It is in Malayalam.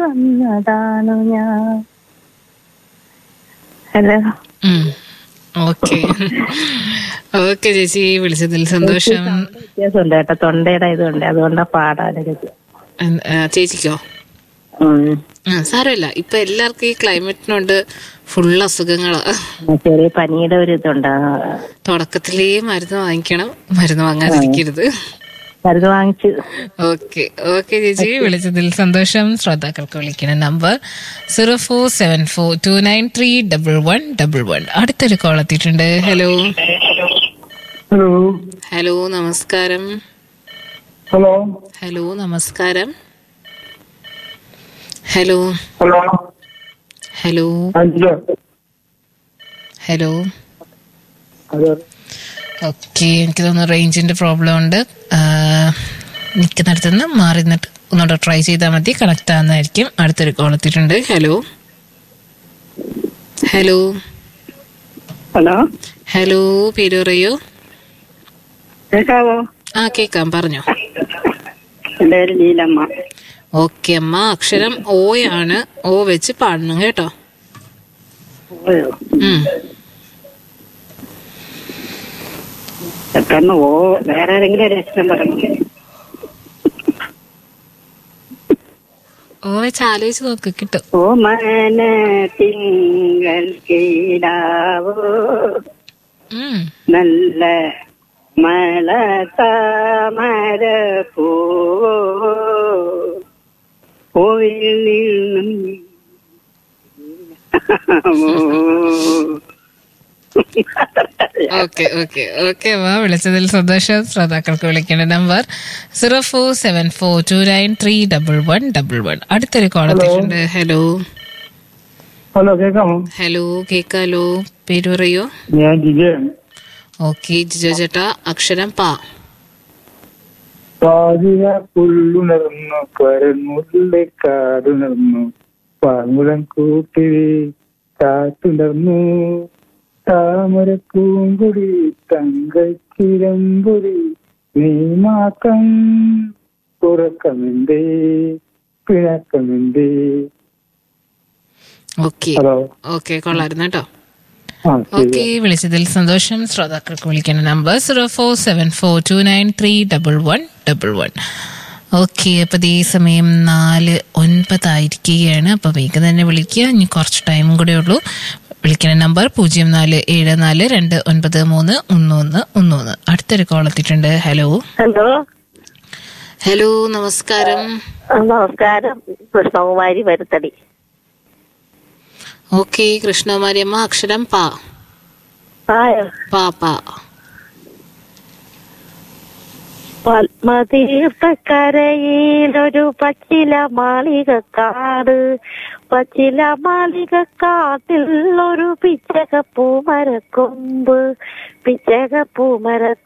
വന്നതാണു ഞാൻ ഹലോ ഓക്കെ ഓക്കെ ചേച്ചി വിളിച്ചതിൽ സന്തോഷം വ്യത്യാസമുണ്ട് കേട്ടോ തൊണ്ടയുടെ ഇതുണ്ട് അതുകൊണ്ടാ പാടാനൊക്കെ എന്ത്- ആ, ചേച്ചിക്കോ ആ സാരമില്ല ഇപ്പൊ എല്ലാവർക്കും ഈ ക്ലൈമറ്റിനോണ്ട് ഫുൾ അസുഖങ്ങളാ ചെറിയ പനിയുടെ ഒരു ഇതുണ്ട് ആ, തുടക്കത്തിലേ മരുന്ന് വാങ്ങിക്കണം മരുന്ന് വാങ്ങാതിരിക്കരുത് മരുന്ന് വാങ്ങിച്ച് ഓക്കെ ഓക്കെ ചേച്ചി വിളിച്ചതിൽ സന്തോഷം ശ്രോതാക്കൾക്ക് വിളിക്കുന്ന number zero four seven four two nine three double one double one അടുത്തൊരു കോൾ എത്തിയിട്ടുണ്ട് ഹലോ ഹലോ ഹലോ നമസ്കാരം ഹലോ ഹലോ നമസ്കാരം ഹലോ ഹലോ ഹലോ അഞ്ച് ഹലോ അതെ ഓക്കെ എനിക്ക് തോന്നുന്നു റേഞ്ചിന്റെ പ്രോബ്ലം ഉണ്ട് ആ, നിൽക്കുന്നിടത്ത് നിന്ന് മാറി നിന്നിട്ട് ഒന്നുകൂടെ ട്രൈ ചെയ്താൽ മതി കണക്ട് ആവുന്നതായിരിക്കും അടുത്തൊരു കോൾ എത്തിയിട്ടുണ്ട് ഹലോ ഹലോ ഹലോ ഹലോ പേര് പറയൂ കേൾക്കാവോ ആ കേക്കാം പറഞ്ഞോ എൻ്റെ പേര് നീലമ്മ ഓക്കെ അമ്മ അക്ഷരം ഓ ആണ് ഓ വെച്ച് പാടണം കേട്ടോ ഓയോ ഉം. പെട്ടെന്ന് ഓ വേറെ ആരെങ്കിലും ഒരു അക്ഷരം പറഞ്ഞു ഓ വെച്ച് ആലോചിച്ച് നോക്ക് കിട്ടും ഓ മന തിങ്കൾ കീടാവോ ഉം. നല്ല മല താമര പൂവോ കോയിൽ നിന്നും ഓക്കെ ഓക്കെ ഓക്കെ അമ്മ വിളിച്ചതിൽ സന്തോഷം ശ്രോതാക്കൾക്ക് വിളിക്കേണ്ട number zero four seven four two nine three double one double one അടുത്തൊരു കോൾ എത്തിയിട്ടുണ്ട് ഹലോ ഹലോ കേൾക്കാമോ ഹലോ കേക്കാലോ പേര് പറയോ ഞാൻ ജിജയൻ ഓക്കെ ജിജോ ചേട്ടാ അക്ഷരം പാ പാതിര പുല്ലുണർന്നു പരമുള്ള കാടുണർന്നു പാങ്കുളം കൂട്ടിരി കാത്തുണർന്നു താമര പൂങ്കുടി തങ്കച്ചിരമ്പൊടി നീ മാത്രം ഉറക്കമെന്തേ പിണക്കമെന്തേ ഓക്കെ ഹലോ ഓക്കെ കൊള്ളായിരുന്നു കേട്ടോ ആ ഓക്കെ വിളിച്ചതിൽ സന്തോഷം ശ്രോതാക്കൾക്ക് വിളിക്കേണ്ട number zero four seven four two nine three double one double one okay അപ്പൊ ഈ സമയം നാല് ഒൻപതായിരിക്കുകയാണ് അപ്പൊ വേഗം തന്നെ വിളിക്കുക ഇനി കുറച്ച് ടൈം കൂടെ ഉള്ളൂ വിളിക്കുന്ന നമ്പർ പൂജ്യം നാല് ഏഴ് നാല് രണ്ട് ഒൻപത് മൂന്ന് ഒന്ന് ഒന്ന് ഒന്ന് ഒന്ന് അടുത്തൊരു കോൾ എത്തിയിട്ടുണ്ട് ഹലോ ഹലോ ഹലോ നമസ്കാരം നമസ്കാരം കൃഷ്ണകുമാരി വരുത്തടി ഓക്കെ കൃഷ്ണകുമാരി അമ്മ അക്ഷരം പാ ആയോ പാ പാ പത്മതീർത്ഥക്കരയിലൊരു പച്ചില മാളികക്കാട് പച്ചില മാളികക്കാട്ടിൽ ഒരു പിച്ചക പൂമരക്കൊമ്പ് പിച്ചക പൂമരക്കൊമ്പ്